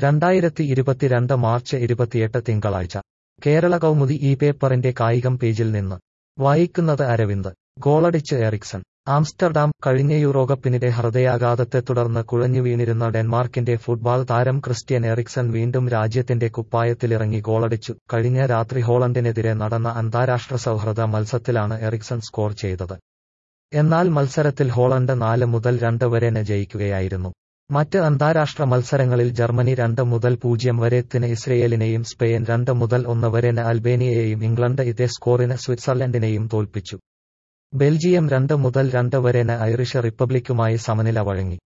രണ്ടായിരത്തി ഇരുപത്തിരണ്ട് മാർച്ച് ഇരുപത്തിയെട്ട് തിങ്കളാഴ്ച കേരള കൗമുദി ഈ പേപ്പറിന്റെ കായികം പേജിൽ നിന്ന് വായിക്കുന്നത് അരവിന്ദ് ഗോളടിച്ച് എറിക്സൺ ആംസ്റ്റർഡാം കഴിഞ്ഞ യൂറോകപ്പിനിടെ ഹൃദയാഘാതത്തെ തുടർന്ന് കുഴഞ്ഞുവീണിരുന്ന ഡെൻമാർക്കിന്റെ ഫുട്ബോൾ താരം ക്രിസ്ത്യൻ എറിക്സൺ വീണ്ടും രാജ്യത്തിന്റെ കുപ്പായത്തിലിറങ്ങി ഗോളടിച്ചു കഴിഞ്ഞ രാത്രി ഹോളണ്ടിനെതിരെ നടന്ന അന്താരാഷ്ട്ര സൗഹൃദ മത്സരത്തിലാണ് എറിക്സൺ സ്കോർ ചെയ്തത് എന്നാൽ മത്സരത്തിൽ ഹോളണ്ട് നാല് മുതൽ രണ്ട് വരെ ജയിക്കുകയായിരുന്നു മറ്റ് അന്താരാഷ്ട്ര മത്സരങ്ങളിൽ ജർമ്മനി രണ്ട് മുതൽ പൂജ്യം വരെത്തിന് ഇസ്രയേലിനെയും സ്പെയിൻ രണ്ട് മുതൽ ഒന്ന് വരെന് അൽബേനിയയെയും ഇംഗ്ലണ്ട് ഇതേ സ്കോറിന് സ്വിറ്റ്സർലൻഡിനെയും തോൽപ്പിച്ചു ബെൽജിയം രണ്ട് മുതൽ രണ്ട് വരെന് ഐറിഷ് റിപ്പബ്ലിക്കുമായി സമനില വഴങ്ങി